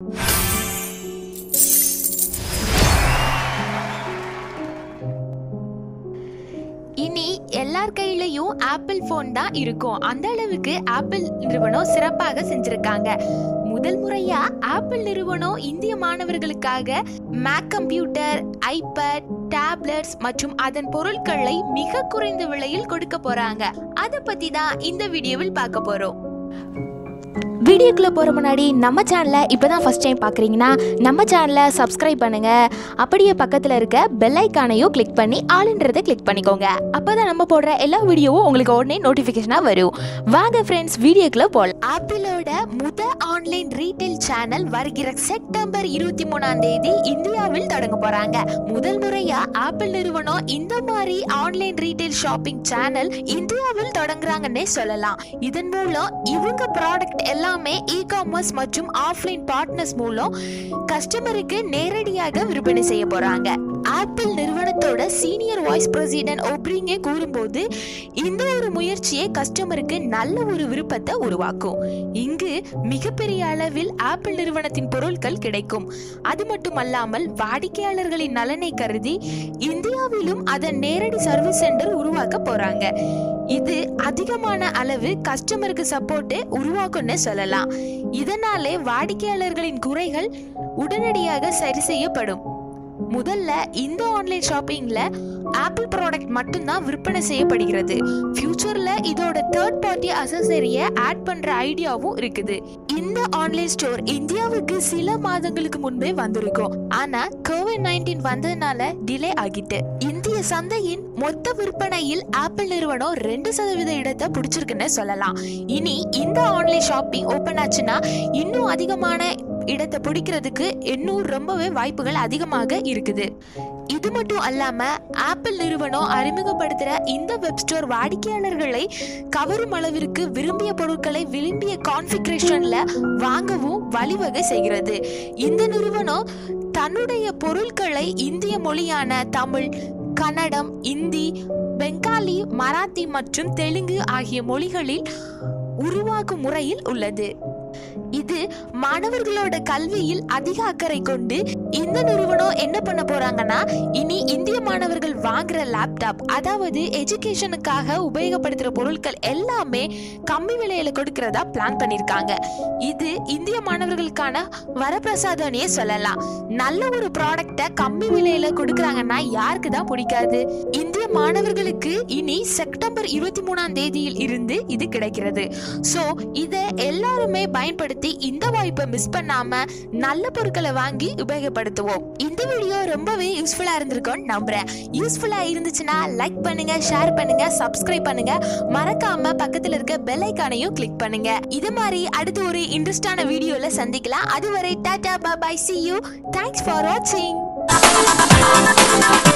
இனி எல்லார் கையிலயும் ஆப்பிள் ஃபோன் தான் இருக்கும் அந்த அளவுக்கு ஆப்பிள் நிறுவனம் சிறப்பாக செஞ்சிருக்காங்க முதல் முறையா ஆப்பிள் நிறுவனம் இந்திய மாணவர்களுக்காக மேக் கம்ப்யூட்டர் ஐபேட் டேப்லெட்ஸ் மற்றும் அதன் பொருட்களை மிக குறைந்த விலையில் கொடுக்க போறாங்க அதை பத்தி தான் இந்த வீடியோவில் பார்க்க போறோம் வீடியோக்குள்ளே போகிற முன்னாடி நம்ம சேனலை இப்போ தான் ஃபஸ்ட் டைம் பார்க்குறீங்கன்னா நம்ம சேனலை சப்ஸ்கிரைப் பண்ணுங்கள் அப்படியே பக்கத்தில் இருக்க பெல் ஐக்கானையும் கிளிக் பண்ணி ஆளுன்றதை கிளிக் பண்ணிக்கோங்க அப்போ தான் நம்ம போடுற எல்லா வீடியோவும் உங்களுக்கு உடனே நோட்டிஃபிகேஷனாக வரும் வாங்க ஃப்ரெண்ட்ஸ் வீடியோக்குள்ளே போகலாம் ஆப்பிளோட முத ஆன்லைன் ரீட்டைல் சேனல் வருகிற செப்டம்பர் இருபத்தி மூணாம் தேதி இந்தியாவில் தொடங்க போகிறாங்க முதல் முறையாக ஆப்பிள் நிறுவனம் இந்த மாதிரி ஆன்லைன் ரீட்டைல் ஷாப்பிங் சேனல் இந்தியாவில் தொடங்குறாங்கன்னே சொல்லலாம் இதன் மூலம் இவங்க ப்ராடக்ட் எல்லாமே இ காமர்ஸ் மற்றும் ஆஃப்லைன் பார்ட்னர்ஸ் மூலம் கஸ்டமருக்கு நேரடியாக விற்பனை செய்ய போறாங்க ஆப்பிள் நிறுவனத்தோட சீனியர் வைஸ் பிரசிடென்ட் ஒப்ரிங்கே கூறும்போது இந்த ஒரு முயற்சியை கஸ்டமருக்கு நல்ல ஒரு விருப்பத்தை உருவாக்கும் இங்கு மிகப்பெரிய அளவில் ஆப்பிள் நிறுவனத்தின் பொருட்கள் கிடைக்கும் அது மட்டுமல்லாமல் வாடிக்கையாளர்களின் நலனை கருதி இந்தியாவிலும் அதன் நேரடி சர்வீஸ் சென்டர் உருவாக்க போறாங்க இது அதிகமான அளவு கஸ்டமருக்கு சப்போர்ட்டை உருவாக்கும்னு சொல்லலாம் இதனாலே வாடிக்கையாளர்களின் குறைகள் உடனடியாக சரி செய்யப்படும் முதல்ல இந்த ஆன்லைன் ஷாப்பிங்ல ஆப்பிள் ப்ராடக்ட் மட்டும்தான் விற்பனை செய்யப்படுகிறது ஃபியூச்சர்ல இதோட தேர்ட் பார்ட்டி அசசரியை ஆட் பண்ற ஐடியாவும் இருக்குது இந்த ஆன்லைன் ஸ்டோர் இந்தியாவுக்கு சில மாதங்களுக்கு முன்பே வந்திருக்கும் ஆனா கோவிட் நைன்டீன் வந்ததுனால டிலே ஆகிட்டு இந்திய சந்தையின் மொத்த விற்பனையில் ஆப்பிள் நிறுவனம் ரெண்டு சதவீத இடத்தை பிடிச்சிருக்குன்னு சொல்லலாம் இனி இந்த ஆன்லைன் ஷாப்பிங் ஓபன் ஆச்சுன்னா இன்னும் அதிகமான இடத்தை பிடிக்கிறதுக்கு இன்னும் ரொம்பவே வாய்ப்புகள் அதிகமாக இருக்குது இது மட்டும் அல்லாம ஆப்பிள் நிறுவனம் அறிமுகப்படுத்துற இந்த வெப் ஸ்டோர் வாடிக்கையாளர்களை கவரும் அளவிற்கு விரும்பிய பொருட்களை விரும்பிய கான்ஃபிகரேஷன்ல வாங்கவும் வழிவகை செய்கிறது இந்த நிறுவனம் தன்னுடைய பொருட்களை இந்திய மொழியான தமிழ் கன்னடம் இந்தி பெங்காலி மராத்தி மற்றும் தெலுங்கு ஆகிய மொழிகளில் உருவாக்கும் முறையில் உள்ளது இது மாணவர்களோட கல்வியில் அதிக அக்கறை கொண்டு இந்த நிறுவனம் என்ன பண்ண போறாங்கன்னா இனி இந்திய மாணவர்கள் வாங்குற லேப்டாப் அதாவது எஜுகேஷனுக்காக உபயோகப்படுத்துற பொருட்கள் எல்லாமே கம்மி விலையில கொடுக்கறதா பிளான் பண்ணிருக்காங்க இது இந்திய மாணவர்களுக்கான வரப்பிரசாதம்னே சொல்லலாம் நல்ல ஒரு ப்ராடக்ட கம்மி விலையில கொடுக்கறாங்கன்னா யாருக்கு தான் பிடிக்காது இந்திய மாணவர்களுக்கு இனி செப்டம்பர் இருபத்தி மூணாம் தேதியில் இருந்து இது கிடைக்கிறது ஸோ இதை எல்லாருமே பயன்படுத்தி இந்த வாய்ப்பை மிஸ் பண்ணாம நல்ல பொருட்களை வாங்கி உபயோகப்படுத்துவோம் இந்த வீடியோ ரொம்பவே யூஸ்ஃபுல்லா இருந்திருக்கும்னு நம்புறேன் யூஸ்ஃபுல்லா இருந்துச்சுன்னா லைக் பண்ணுங்க ஷேர் பண்ணுங்க சப்ஸ்கிரைப் பண்ணுங்க மறக்காம பக்கத்துல இருக்க பெல் ஐக்கானையும் கிளிக் பண்ணுங்க இது மாதிரி அடுத்து ஒரு இன்ட்ரெஸ்டான வீடியோல சந்திக்கலாம் அதுவரை tata bye see you thanks for வாட்சிங்